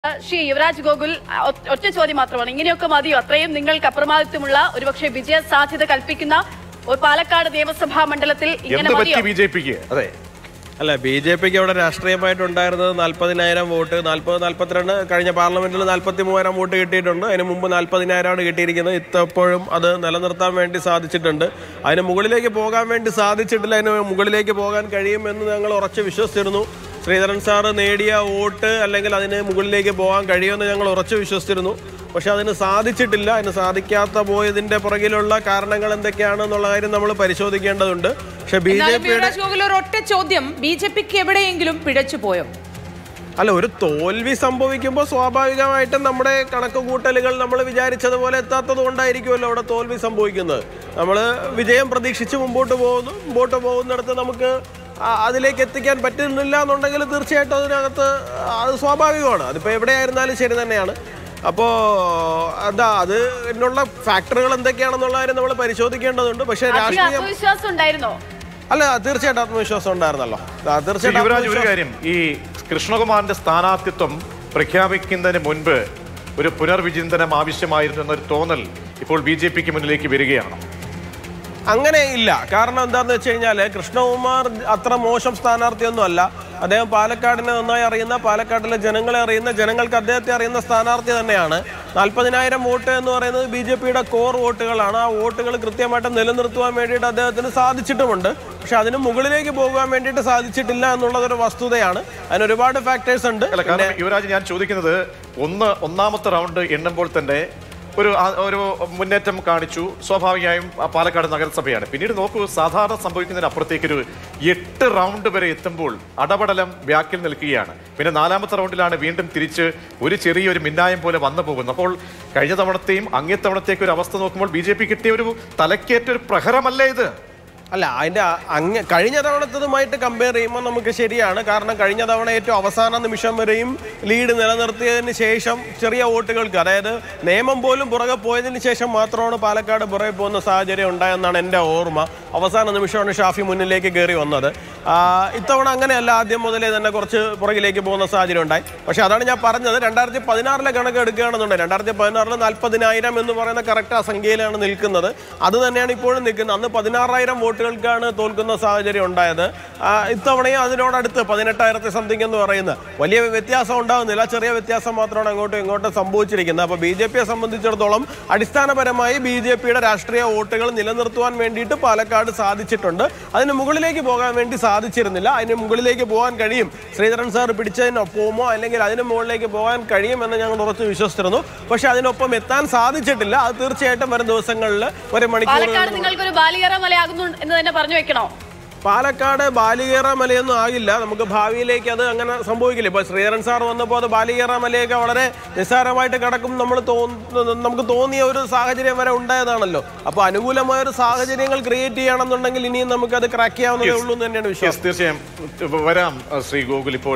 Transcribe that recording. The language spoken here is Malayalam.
ശ്രീ യുവരാജ് ഗോകുൽ ഒ- ഒറ്റ ചോദ്യം മാത്രമാണ് ഇങ്ങനെയൊക്കെ മതിയോ അത്രയും നിങ്ങൾക്ക് അപ്രമാദിത്വമുള്ള ഒരുപക്ഷെ വിജയ സാധ്യത കൽപ്പിക്കുന്ന ഒരു പാലക്കാട് നിയമസഭാ മണ്ഡലത്തിൽ ഇങ്ങനെ എന്ത് പറ്റി മതിയോ ബി ജെ പിക്ക് അതെ അല്ല ബി ജെ പിക്ക് അവിടെ രാഷ്ട്രീയമായിട്ടുണ്ടായിരുന്നത് നാൽപ്പതിനായിരം വോട്ട് നാൽപ്പത് നാൽപ്പത്തിരണ്ട് കഴിഞ്ഞ പാർലമെന്റിൽ നാൽപ്പത്തി മൂവായിരം വോട്ട് കിട്ടിയിട്ടുണ്ട് അതിന് മുമ്പ് നാൽപ്പതിനായിരമാണ് കിട്ടിയിരിക്കുന്നത് ഇത്തപ്പോഴും അത് നിലനിർത്താൻ വേണ്ടി സാധിച്ചിട്ടുണ്ട് അതിന് മുകളിലേക്ക് പോകാൻ വേണ്ടി സാധിച്ചിട്ടില്ല അതിന് മുകളിലേക്ക് പോകാൻ കഴിയുമെന്ന് ഞങ്ങൾ ഉറച്ച് വിശ്വസിച്ചിരുന്നു ശ്രീധരൻ സാറ് നേടിയ വോട്ട് അല്ലെങ്കിൽ അതിന് മുകളിലേക്ക് പോകാൻ കഴിയുമെന്ന് ഞങ്ങൾ ഉറച്ച് വിശ്വസിച്ചിരുന്നു പക്ഷെ അതിന് സാധിച്ചിട്ടില്ല അതിന് സാധിക്കാത്ത പോയതിന്റെ പുറകിലുള്ള കാരണങ്ങൾ എന്തൊക്കെയാണ് എന്നുള്ള കാര്യം നമ്മൾ പരിശോധിക്കേണ്ടതുണ്ട് പക്ഷെ ബി ജെ എന്നാലും പിയുടെ യുവരാജ് ഗോകുൽ ഒരു ഒറ്റ ചോദ്യം ബി ജെ പിക്ക് എവിടെയെങ്കിലും പിഴച്ചു പോയോ അല്ല ഒരു തോൽവി സംഭവിക്കുമ്പോൾ സ്വാഭാവികമായിട്ടും നമ്മുടെ കണക്ക് കൂട്ടലുകൾ നമ്മൾ വിചാരിച്ചതുപോലെ എത്താത്തത് കൊണ്ടായിരിക്കുമല്ലോ അവിടെ തോൽവി സംഭവിക്കുന്നത് നമ്മൾ വിജയം പ്രതീക്ഷിച്ച് മുമ്പോട്ട് പോകുന്നു മുമ്പോട്ട് പോകുന്നിടത്ത് നമുക്ക് ആ- അതിലേക്ക് എത്തിക്കാൻ പറ്റുന്നില്ല എന്നുണ്ടെങ്കിൽ തീർച്ചയായിട്ടും അതിനകത്ത് അത് സ്വാഭാവികമാണ് അതിപ്പോൾ എവിടെയായിരുന്നാലും ശരി തന്നെയാണ് അപ്പോൾ അതാ അത് എന്നുള്ള ഫാക്ടറുകൾ എന്തൊക്കെയാണെന്നുള്ള കാര്യം നമ്മൾ പരിശോധിക്കേണ്ടതുണ്ട് പക്ഷേ അധികം രാഷ്ട്രീയം ആത്മവിശ്വാസം ഉണ്ടായിരുന്നോ അല്ല തീർച്ചയായിട്ടും ആത്മവിശ്വാസം ഉണ്ടായിരുന്നല്ലോ ആ, തീർച്ചയായിട്ടും യുവരാജ് ഒരു ആത്മവിശ്വാസം- കാര്യം ഈ കൃഷ്ണകുമാറിന്റെ സ്ഥാനാർത്ഥിത്വം പ്രഖ്യാപിക്കുന്നതിന് മുൻപ് ഒരു പുനർവിചിന്തനം ആവശ്യമായിരുന്നു എന്നൊരു തോന്നൽ ഇപ്പോൾ ബി ജെ പിക്ക് മുന്നിലേക്ക് വരികയാണ് അങ്ങനെ ഇല്ല കാരണം എന്താണെന്ന് വെച്ച് കഴിഞ്ഞാൽ കൃഷ്ണകുമാർ അത്ര മോശം സ്ഥാനാർത്ഥിയൊന്നും അല്ല അദ്ദേഹം പാലക്കാടിനെ നന്നായി അറിയുന്ന പാലക്കാട്ടിലെ ജനങ്ങളെ അറിയുന്ന ജനങ്ങൾക്ക് അദ്ദേഹത്തെ അറിയുന്ന സ്ഥാനാർത്ഥി തന്നെയാണ് നാൽപ്പതിനായിരം വോട്ട് എന്ന് പറയുന്നത് ബി ജെ പിയുടെ കോർ വോട്ടുകളാണ് ആ വോട്ടുകൾ കൃത്യമായിട്ട് നിലനിർത്തുവാൻ വേണ്ടിയിട്ട് അദ്ദേഹത്തിന് സാധിച്ചിട്ടുമുണ്ട് പക്ഷെ അതിന് മുകളിലേക്ക് പോകാൻ വേണ്ടിയിട്ട് സാധിച്ചിട്ടില്ല എന്നുള്ളതൊരു വസ്തുതയാണ് അതിന് ഒരുപാട് ഫാക്ടേഴ്സ് ഉണ്ട് അല്ല കാരണം യുവരാജ് ഞാൻ ചോദിക്കുന്നത് ഒന്ന് ഒന്നാമത്തെ റൗണ്ട് എണ്ണുമ്പോൾ തന്നെ ഒരു ആ- ഒരു മുന്നേറ്റം കാണിച്ചു സ്വാഭാവികമായും ആ പാലക്കാട് നഗരസഭയാണ് പിന്നീട് നോക്കൂ സാധാരണ സംഭവിക്കുന്നതിന് അപ്പുറത്തേക്ക് ഒരു എട്ട് റൗണ്ട് വരെ എത്തുമ്പോൾ അടപടലം ബാക്കിൽ നിൽക്കുകയാണ് പിന്നെ നാലാമത്തെ റൗണ്ടിലാണ് വീണ്ടും തിരിച്ച് ഒരു ചെറിയൊരു മിന്നായം പോലെ വന്നു പോകുന്നത് അപ്പോൾ കഴിഞ്ഞ തവണത്തെയും അങ്ങേ തവണത്തേക്ക് ഒരു അവസ്ഥ നോക്കുമ്പോൾ ബി ജെ പി കിട്ടിയ ഒരു തലക്കേറ്റ ഒരു പ്രഹരമല്ലേ ഇത് അല്ല അതിന്റെ അങ്ങ് കഴിഞ്ഞ തവണത്തതുമായിട്ട് കമ്പയർ ചെയ്യുമ്പോൾ നമുക്ക് ശരിയാണ് കാരണം കഴിഞ്ഞ തവണ ഏറ്റവും അവസാന നിമിഷം വരെയും ലീഡ് നിലനിർത്തിയതിന് ശേഷം ചെറിയ വോട്ടുകൾക്ക് അതായത് നിയമം പോലും പുറകെ പോയതിന് ശേഷം മാത്രമാണ് പാലക്കാട് പുറകെ പോകുന്ന സാഹചര്യം ഉണ്ടായെന്നാണ് എൻ്റെ ഓർമ്മ അവസാന നിമിഷമാണ് ഷാഫി മുന്നിലേക്ക് കയറി വന്നത് ആ, ഇത്തവണ അങ്ങനെയല്ല ആദ്യം മുതലേ തന്നെ കുറച്ച് പുറകിലേക്ക് പോകുന്ന സാഹചര്യം ഉണ്ടായി പക്ഷേ അതാണ് ഞാൻ പറഞ്ഞത് രണ്ടായിരത്തി പതിനാറിലെ കണക്ക് എടുക്കുകയാണെന്നുണ്ടെങ്കിൽ രണ്ടായിരത്തി പതിനാറിൽ നാൽപ്പതിനായിരം എന്ന് പറയുന്ന കറക്റ്റ് ആ സംഖ്യയിലാണ് നിൽക്കുന്നത് അത് തന്നെയാണ് ഇപ്പോഴും നിൽക്കുന്നത് അന്ന് പതിനാറായിരം വോട്ടുകൾക്കാണ് തോൽക്കുന്ന സാഹചര്യം ഉണ്ടായത് ആ, ഇത്തവണയും അതിനോടടുത്ത് പതിനെട്ടായിരത്തി സംതിങ് എന്ന് പറയുന്നത് വലിയ വ്യത്യാസം ഉണ്ടാകുന്നില്ല ചെറിയ വ്യത്യാസം മാത്രമാണ് അങ്ങോട്ടും ഇങ്ങോട്ടും സംഭവിച്ചിരിക്കുന്നത് അപ്പോൾ ബി ജെ പിയെ സംബന്ധിച്ചിടത്തോളം അടിസ്ഥാനപരമായി ബി ജെ പിയുടെ രാഷ്ട്രീയ വോട്ടുകൾ നിലനിർത്തുവാൻ വേണ്ടിയിട്ട് പാലക്കാട് സാധിച്ചിട്ടുണ്ട് അതിന് മുകളിലേക്ക് പോകാൻ വേണ്ടി സാധിച്ചിരുന്നില്ല അതിന് മുകളിലേക്ക് പോകാൻ കഴിയും ശ്രീധരൻ സാർ പിടിച്ചതിനൊപ്പമോ അല്ലെങ്കിൽ അതിന് മുകളിലേക്ക് പോകാൻ കഴിയുമെന്ന് ഞങ്ങൾ ഉറച്ചു വിശ്വസിച്ചിരുന്നു പക്ഷെ അതിനൊപ്പം എത്താൻ സാധിച്ചിട്ടില്ല അത് തീർച്ചയായിട്ടും വരും ദിവസങ്ങളിൽ ഒരു പാലക്കാട് മണിക്കൂർ നിങ്ങൾക്കൊരു ബാലികേറ മലയാകുന്നു എന്ന് തന്നെ പറഞ്ഞു വെക്കണോ പാലക്കാട് ബാലികേറ മലയൊന്നും ആകില്ല നമുക്ക് ഭാവിയിലേക്ക് അത് അങ്ങനെ സംഭവിക്കില്ല ഇപ്പൊ ശ്രീധരൻ സാർ വന്നപ്പോൾ അത് ബാലികേറ മലയൊക്കെ വളരെ നിസ്സാരമായിട്ട് കിടക്കും നമ്മൾ തോന്നുന്ന നമുക്ക് തോന്നിയ ഒരു സാഹചര്യം വരെ ഉണ്ടായതാണല്ലോ അപ്പൊ അനുകൂലമായ ഒരു സാഹചര്യങ്ങൾ ക്രിയേറ്റ് ചെയ്യണമെന്നുണ്ടെങ്കിൽ ഇനിയും നമുക്ക് അത് ക്രാക്ക് ചെയ്യാവുന്നതേ ഉള്ളൂ എന്ന് തന്നെയാണ് വിശ്വാസം Yes, തീർച്ചയായും വരാം ശ്രീ ഗോകുൽ ഇപ്പോൾ